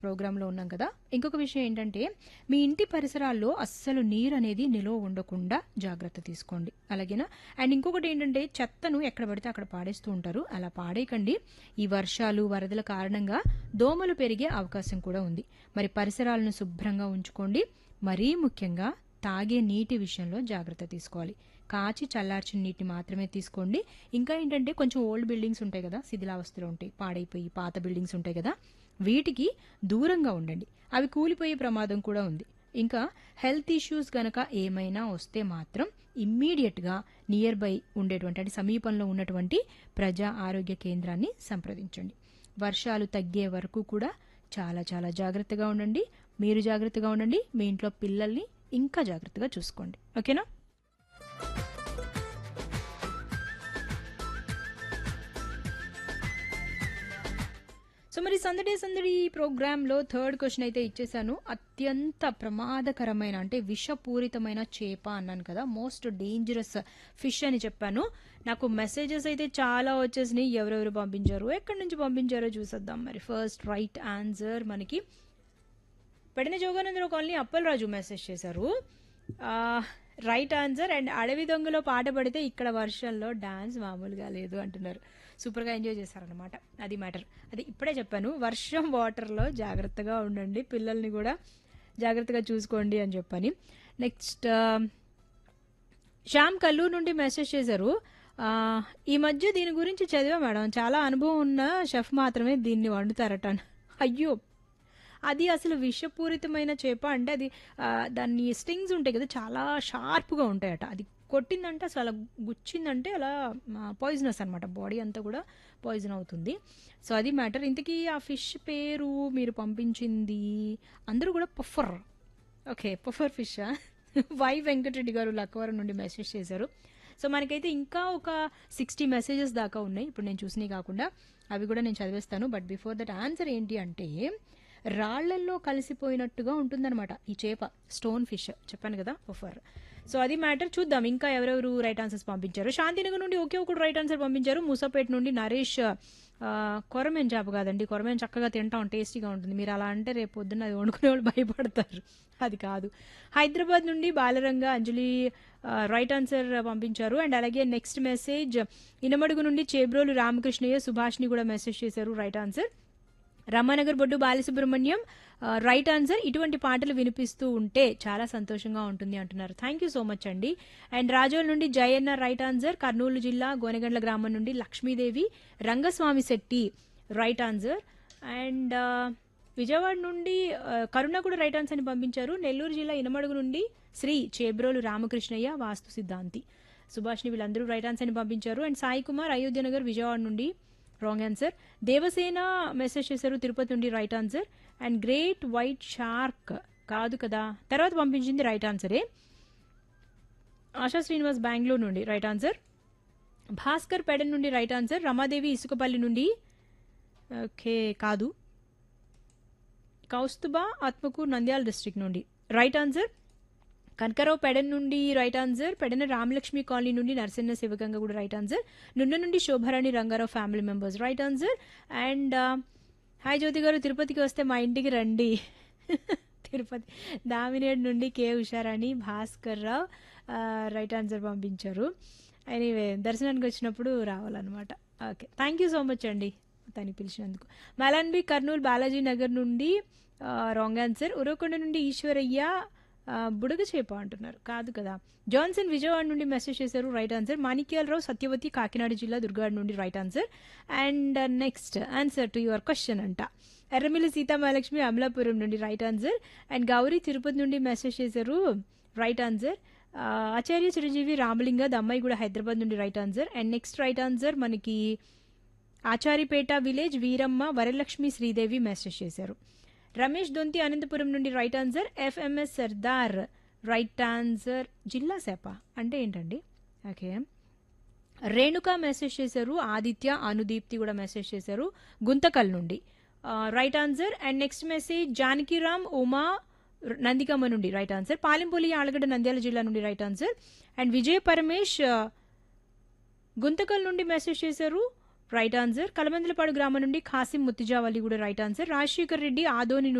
ప్రోగ్రాంలో ఉన్నాం కదా ఇంకొక విషయం ఏంటంటే మీ ఇంటి పరిసరాల్లో అస్సలు నీరు అనేది నిలువ ఉండకుండా జాగ్రత్త తీసుకోండి అలాగేనా అండ్ ఇంకొకటి ఏంటంటే చెత్తను ఎక్కడ పడితే అక్కడ పాడేస్తూ ఉంటారు అలా పాడేయకండి ఈ వర్షాలు వరదల కారణంగా దోమలు పెరిగే అవకాశం కూడా ఉంది మరి పరిసరాలను శుభ్రంగా ఉంచుకోండి మరీ ముఖ్యంగా తాగే నీటి విషయంలో జాగ్రత్త తీసుకోవాలి కాచి చల్లార్చిన నీటిని మాత్రమే తీసుకోండి ఇంకా ఏంటంటే కొంచెం ఓల్డ్ బిల్డింగ్స్ ఉంటాయి కదా శిథిలావస్థలో ఉంటాయి పాడైపోయి పాత బిల్డింగ్స్ ఉంటాయి కదా వీటికి దూరంగా ఉండండి అవి కూలిపోయే ప్రమాదం కూడా ఉంది ఇంకా హెల్త్ ఇష్యూస్ గనక ఏమైనా వస్తే మాత్రం ఇమ్మీడియట్గా నియర్ బై ఉండేటువంటి అంటే సమీపంలో ఉన్నటువంటి ప్రజా ఆరోగ్య కేంద్రాన్ని సంప్రదించండి వర్షాలు తగ్గే వరకు కూడా చాలా చాలా జాగ్రత్తగా ఉండండి మీరు జాగ్రత్తగా ఉండండి మీ ఇంట్లో పిల్లల్ని ఇంకా జాగ్రత్తగా చూసుకోండి ఓకేనా సో మరి సందడి సందడి ప్రోగ్రాంలో థర్డ్ క్వశ్చన్ అయితే ఇచ్చేసాను అత్యంత ప్రమాదకరమైన అంటే విషపూరితమైన చేప అన్నాను కదా మోస్ట్ డేంజరస్ ఫిష్ అని చెప్పాను నాకు మెసేజెస్ అయితే చాలా వచ్చేసినాయి ఎవరెవరు పంపించారు ఎక్కడి నుంచి పంపించారో చూసేద్దాం మరి ఫస్ట్ రైట్ ఆన్సర్ మనకి పెడిన జోగానందరావు కాలనీ అప్పలరాజు మెసేజ్ చేశారు రైట్ ఆన్సర్ అండ్ అడవి దొంగలో పాట పడితే ఇక్కడ వర్షంలో డాన్స్ మామూలుగా లేదు అంటున్నారు సూపర్గా ఎంజాయ్ చేశారనమాట అది మ్యాటర్ అది ఇప్పుడే చెప్పాను వర్షం వాటర్లో జాగ్రత్తగా ఉండండి పిల్లల్ని కూడా జాగ్రత్తగా చూసుకోండి అని చెప్పని నెక్స్ట్ శ్యామ్ కల్లూరు నుండి మెసేజ్ చేశారు ఆ, ఈ మధ్య దీని గురించి చదివా మేడం చాలా అనుభవం ఉన్న షెఫ్ మాత్రమే దీన్ని వండుతారట అయ్యో అది అసలు విషపూరితమైన చేప అంటే అది ఆ, దాన్ని స్టింగ్స్ ఉంటాయి కదా చాలా షార్ప్గా ఉంటాయట అది కొట్టిందంటే అసలు అలా గుచ్చిందంటే అలా పాయిజనస్ అనమాట బాడీ అంతా కూడా పాయిజన్ అవుతుంది సో అది మ్యాటర్ ఇంతకీ ఆ ఫిష్ పేరు మీరు పంపించింది అందరూ కూడా puffer okay puffer fish Y Venkatareddy garu Lakkavaram నుండి మెసేజ్ చేశారు సో మనకైతే ఇంకా ఒక సిక్స్టీ మెసేజెస్ దాకా ఉన్నాయి ఇప్పుడు నేను చూసినవి కాకుండా అవి కూడా నేను చదివేస్తాను బట్ బిఫోర్ దట్ ఆన్సర్ ఏంటి అంటే రాళ్లల్లో కలిసిపోయినట్టుగా ఉంటుందన్నమాట ఈ చేప స్టోన్ ఫిష్ చెప్పాను కదా పఫర్ సో అది మ్యాటర్ చూద్దాం ఇంకా ఎవరెవరు రైట్ ఆన్సర్స్ పంపించారు శాంతినగర్ నుండి ఒకే ఒకటి రైట్ ఆన్సర్ పంపించారు మూసాపేట నుండి నరేష్ ఆ, కొరమేన్ చేప కాదండి కొరమేన్ చక్కగా తింటాం టేస్టీగా ఉంటుంది మీరు అలా అంటే రేపు పొద్దున్న అది వండుకునే వాళ్ళు భయపడతారు అది కాదు హైదరాబాద్ నుండి బాలరంగ అంజలి ఆ, రైట్ ఆన్సర్ పంపించారు అండ్ అలాగే నెక్స్ట్ మెసేజ్ ఇనమడుగు నుండి చేబ్రోలు రామకృష్ణయ్య సుభాష్ని కూడా మెసేజ్ చేశారు రైట్ ఆన్సర్ రమానగర్ బొడ్డు బాలసుబ్రహ్మణ్యం ఆ, రైట్ ఆన్సర్ ఇటువంటి పాటలు వినిపిస్తూ ఉంటే చాలా సంతోషంగా ఉంటుంది అంటున్నారు థ్యాంక్ యూ సో మచ్ అండి అండ్ రాజోల్ నుండి జయన్న రైట్ ఆన్సర్ కర్నూలు జిల్లా గోనగండ్ల గ్రామం నుండి Lakshmidevi Rangaswamy Shetty right answer and ఆ, విజయవాడ నుండి ఆ, కరుణ కూడా రైట్ ఆన్సర్ ని పంపించారు నెల్లూరు జిల్లా ఇనమడుగు నుండి శ్రీ చేబ్రోలు రామకృష్ణయ్య వాస్తు సిద్ధాంతి సుభాష్ని వీళ్ళందరూ రైట్ ఆన్సర్ ని పంపించారు అండ్ సాయి కుమార్ అయోధ్య నగర్ విజయవాడ నుండి రాంగ్ ఆన్సర్ దేవసేన మెసేజ్ చేశారు తిరుపతి నుండి right answer and great white shark కాదు కదా తర్వాత పంపించింది రైట్ ఆన్సరే ఆశా శ్రీనివాస్ బెంగళూరు నుండి రైట్ ఆన్సర్ భాస్కర్ పెడన్ నుండి రైట్ ఆన్సర్ రమాదేవి ఇసుకపల్లి నుండి ఓకే కాదు కౌస్తుబా ఆత్మకూర్ నంద్యాల డిస్ట్రిక్ట్ నుండి రైట్ ఆన్సర్ కనకరావు పెడన్ నుండి right answer Pedana Ramalakshmi colony నుండి నరసింహ శివగంగ కూడా రైట్ ఆన్సర్ నున్న నుండి Shobharani Rangarao family members right answer and hi Jyothi garu తిరుపతికి వస్తే మా ఇంటికి రండి తిరుపతి దామినేడు నుండి K Usharani Bhaskar Rao right answer పంపించారు ఎనీవే దర్శనానికి వచ్చినప్పుడు రావాలన్నమాట okay thank you so much అండి తను పిలిచినందుకు మలాన్బి కర్నూలు బాలాజీ నగర్ నుండి రాంగ్ ఆన్సర్ ఉరవకొండ నుండి ఈశ్వరయ్య ఆ, బుడగ చేప అంటున్నారు కాదు కదా జాన్సన్ విజయవాడ నుండి మెసేజ్ చేశారు రైట్ ఆన్సర్ మాణిక్యాలరావు సత్యవతి కాకినాడ జిల్లా దుర్గాడ్ నుండి right answer and next answer to your question అంట ఎర్రమిల్లి సీతామహాలక్ష్మి అమలాపురం నుండి right answer and Gowri Tirupati నుండి మెసేజ్ చేశారు రైట్ ఆన్సర్ ఆ, ఆచార్య చిరంజీవి రామలింగ దమ్మాయి కూడా హైదరాబాద్ నుండి right answer and next right answer మనకి ఆచారిపేట విలేజ్ వీరమ్మ వరలక్ష్మి శ్రీదేవి మెసేజ్ చేశారు రమేష్ దొంతి అనంతపురం నుండి right answer FMS Sardar right answer జిల్లా సేప అంటే ఏంటండి ఓకే రేణుక మెసేజ్ చేశారు ఆదిత్య అనుదీప్తి కూడా మెసేజ్ చేశారు గుంతకల్ నుండి right answer and next message Janakiram Uma Nandikamma నుండి రైట్ ఆన్సర్ పాలెంపల్లి ఆలగడ్డ నంద్యాల జిల్లా నుండి right answer and Vijaya Paramesh ఆ, గుంతకల్ నుండి మెసేజ్ చేశారు రైట్ ఆన్సర్ కలమందలపాడు గ్రామం నుండి ఖాసిం ముత్తిజావలి కూడా రైట్ ఆన్సర్ రాజశేఖర్ రెడ్డి ఆదోని